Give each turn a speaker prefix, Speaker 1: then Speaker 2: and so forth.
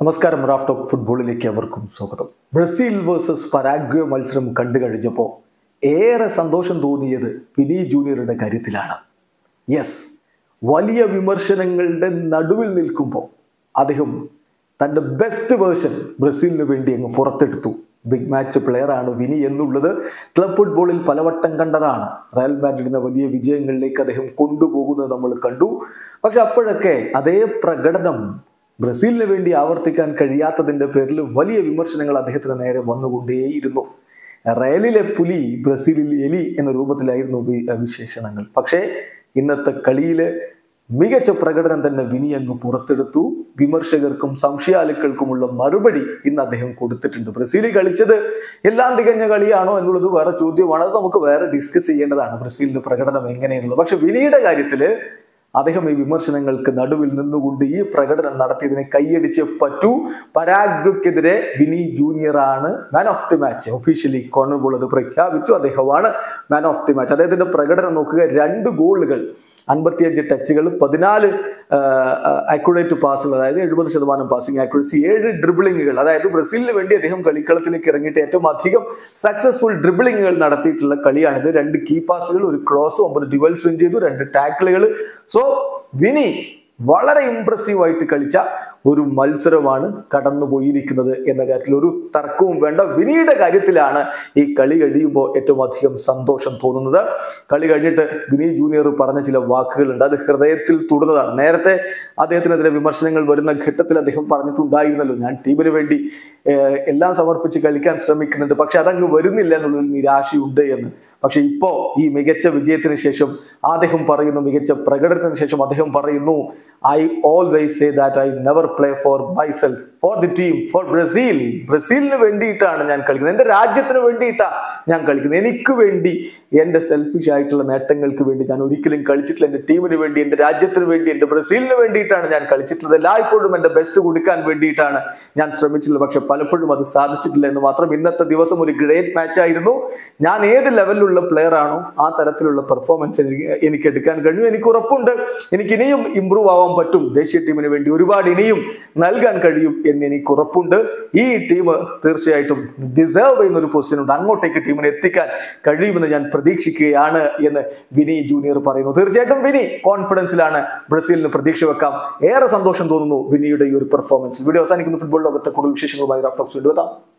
Speaker 1: നമസ്കാരം Raf talk ഫുട്ബോളിലേക്ക് അവർക്കും സ്വാഗതം ബ്രസീൽ വേഴ്സസ് പരാഗ്വ മത്സരം കണ്ടു കഴിഞ്ഞപ്പോൾ ഏറെ സന്തോഷം തോന്നിയത് വിനി ജൂനിയറുടെ കാര്യത്തിലാണ് യെസ് വലിയ വിമർശനങ്ങളുടെ നടുവിൽ നിൽക്കുമ്പോൾ അദ്ദേഹം തൻ്റെ ബെസ്റ്റ് വേർഷൻ ബ്രസീലിന് വേണ്ടി അങ്ങ് പുറത്തെടുത്തു ബിഗ് മാച്ച് പ്ലെയറാണ് വിനി എന്നുള്ളത് ക്ലബ് ഫുട്ബോളിൽ പലവട്ടം കണ്ടതാണ് റയൽ മാഡ്രിഡിനെ വലിയ വിജയങ്ങളിലേക്ക് അദ്ദേഹം കൊണ്ടുപോകുന്നത് നമ്മൾ കണ്ടു പക്ഷെ അപ്പോഴൊക്കെ അതേ പ്രകടനം ബ്രസീലിന് വേണ്ടി ആവർത്തിക്കാൻ കഴിയാത്തതിന്റെ പേരിൽ വലിയ വിമർശനങ്ങൾ അദ്ദേഹത്തിന് നേരെ വന്നുകൊണ്ടേയിരുന്നു റയലിലെ പുലി ബ്രസീലിൽ എലി എന്ന രൂപത്തിലായിരുന്നു വി- വിശേഷണങ്ങൾ പക്ഷേ ഇന്നത്തെ കളിയില് മികച്ച പ്രകടനം തന്നെ വിനി അങ്ങ് പുറത്തെടുത്തു വിമർശകർക്കും സംശയാലുക്കൾക്കുമുള്ള മറുപടി ഇന്ന് അദ്ദേഹം കൊടുത്തിട്ടുണ്ട് ബ്രസീൽ കളിച്ചത് എല്ലാം തികഞ്ഞ കളിയാണോ എന്നുള്ളത് വേറെ ചോദ്യമാണ് അത് നമുക്ക് വേറെ ഡിസ്കസ് ചെയ്യേണ്ടതാണ് ബ്രസീലിന്റെ പ്രകടനം എങ്ങനെയെന്നുള്ളത് പക്ഷെ വിനിയുടെ കാര്യത്തില് അദ്ദേഹം ഈ വിമർശനങ്ങൾക്ക് നടുവിൽ നിന്നുകൊണ്ട് ഈ പ്രകടനം നടത്തിയതിനെ കൈയടിച്ച് പറ്റൂ പരാഗ്വയ്ക്കെതിരെ വിനി ജൂനിയർ ആണ് man of the match officially കോൺബോൾ അത് പ്രഖ്യാപിച്ചു അദ്ദേഹമാണ് മാൻ ഓഫ് ദി മാച്ച് അദ്ദേഹത്തിന്റെ പ്രകടനം നോക്കുക രണ്ട് ഗോളുകൾ അൻപത്തിയഞ്ച് ടച്ചുകൾ പതിനാല് അക്യുറേറ്റ് പാസുകൾ അതായത് എഴുപത് ശതമാനം പാസിംഗ് ആക്യുറസി ഏഴ് ഡ്രിബിളിങ്ങുകൾ അതായത് ബ്രസീലിന് വേണ്ടി അദ്ദേഹം കളിക്കളത്തിലേക്ക് ഇറങ്ങിയിട്ട് ഏറ്റവും അധികം സക്സസ്ഫുൾ ഡ്രിബിളിങ്ങുകൾ നടത്തിയിട്ടുള്ള കളിയാണിത് രണ്ട് കീ പാസുകൾ ഒരു ക്രോസ് ഒമ്പത് ഡിവൽസ് വിൻ ചെയ്തു രണ്ട് ടാക്കിളുകൾ സോ വിനി വളരെ ഇംപ്രസീവ് ആയിട്ട് കളിച്ച ഒരു മത്സരമാണ് കടന്നു പോയിരിക്കുന്നത് എന്ന കാര്യത്തിൽ ഒരു തർക്കവും വേണ്ട വിനിയുടെ കാര്യത്തിലാണ് ഈ കളി കഴിയുമ്പോൾ ഏറ്റവും അധികം സന്തോഷം തോന്നുന്നത് കളി കഴിഞ്ഞിട്ട് വിനി ജൂനിയർ പറഞ്ഞ ചില വാക്കുകളുണ്ട് അത് ഹൃദയത്തിൽ തൊടുന്നതാണ് നേരത്തെ അദ്ദേഹത്തിനെതിരെ വിമർശനങ്ങൾ വരുന്ന ഘട്ടത്തിൽ അദ്ദേഹം പറഞ്ഞിട്ടുണ്ടായിരുന്നല്ലോ ഞാൻ ടീമിന് വേണ്ടി ഏഹ്, എല്ലാം സമർപ്പിച്ച് കളിക്കാൻ ശ്രമിക്കുന്നുണ്ട് പക്ഷെ അതങ്ങ് വരുന്നില്ല എന്നുള്ളതിൽ നിരാശയുണ്ട് എന്ന് പക്ഷെ ഇപ്പോ ഈ മികച്ച വിജയത്തിന് ശേഷം അദ്ദേഹം പറയുന്നു മികച്ച പ്രകടനത്തിന് ശേഷം അദ്ദേഹം പറയുന്നു I always say that I never play for myself for the team for Brazil ബ്രസീലിന് വേണ്ടിയിട്ടാണ് ഞാൻ കളിക്കുന്നത് എൻ്റെ രാജ്യത്തിന് വേണ്ടിയിട്ടാണ് ഞാൻ കളിക്കുന്നത് എനിക്ക് വേണ്ടി എൻ്റെ സെൽഫിഷ് ആയിട്ടുള്ള നേട്ടങ്ങൾക്ക് വേണ്ടി ഞാൻ ഒരിക്കലും കളിച്ചിട്ടില്ല എൻ്റെ ടീമിന് വേണ്ടി എൻ്റെ രാജ്യത്തിന് വേണ്ടി എൻ്റെ ബ്രസീലിന് വേണ്ടിയിട്ടാണ് ഞാൻ കളിച്ചിട്ടുള്ളത് എല്ലായ്പ്പോഴും എൻ്റെ ബെസ്റ്റ് കൊടുക്കാൻ വേണ്ടിയിട്ടാണ് ഞാൻ ശ്രമിച്ചിട്ടുള്ളത് പക്ഷെ പലപ്പോഴും അത് സാധിച്ചിട്ടില്ല എന്ന് മാത്രം ഇന്നത്തെ ദിവസം ഒരു ഗ്രേറ്റ് മാച്ച് ആയിരുന്നു ഞാൻ ഏത് ലെവലിലുള്ള പ്ലെയർ ആണോ ആ തരത്തിലുള്ള പെർഫോമൻസ് എനിക്ക് എനിക്ക് എടുക്കാൻ കഴിഞ്ഞു എനിക്ക് ഉറപ്പുണ്ട് എനിക്ക് ഇനിയും ഇമ്പ്രൂവ് ആവാൻ പറ്റും ദേശീയ ടീമിന് വേണ്ടി ഒരുപാട് ഇനിയും നൽകാൻ കഴിയും എന്ന് എനിക്ക് ഉറപ്പുണ്ട് ഈ ടീം തീർച്ചയായിട്ടും ഡിസേർവ് ചെയ്യുന്ന ഒരു പൊസിഷൻ ഉണ്ട് അങ്ങോട്ടേക്ക് ടീമിനെ എത്തിക്കാൻ കഴിയുമെന്ന് ഞാൻ പ്രതീക്ഷിക്കുകയാണ് എന്ന് വിനി ജൂനിയർ പറയുന്നു തീർച്ചയായിട്ടും വിനി കോൺഫിഡൻസിലാണ് ബ്രസീലിന് പ്രതീക്ഷ വെക്കാം ഏറെ സന്തോഷം തോന്നുന്നു വിനിയുടെ ഈ ഒരു പെർഫോമൻസ് വീഡിയോ അവസാനിക്കുന്ന ഫുട്ബോൾ ലോകത്തെ കൂടുതൽ വിശേഷങ്ങളുമായി റാഫ്റ്റോക്സ് വീണ്ടും എത്താം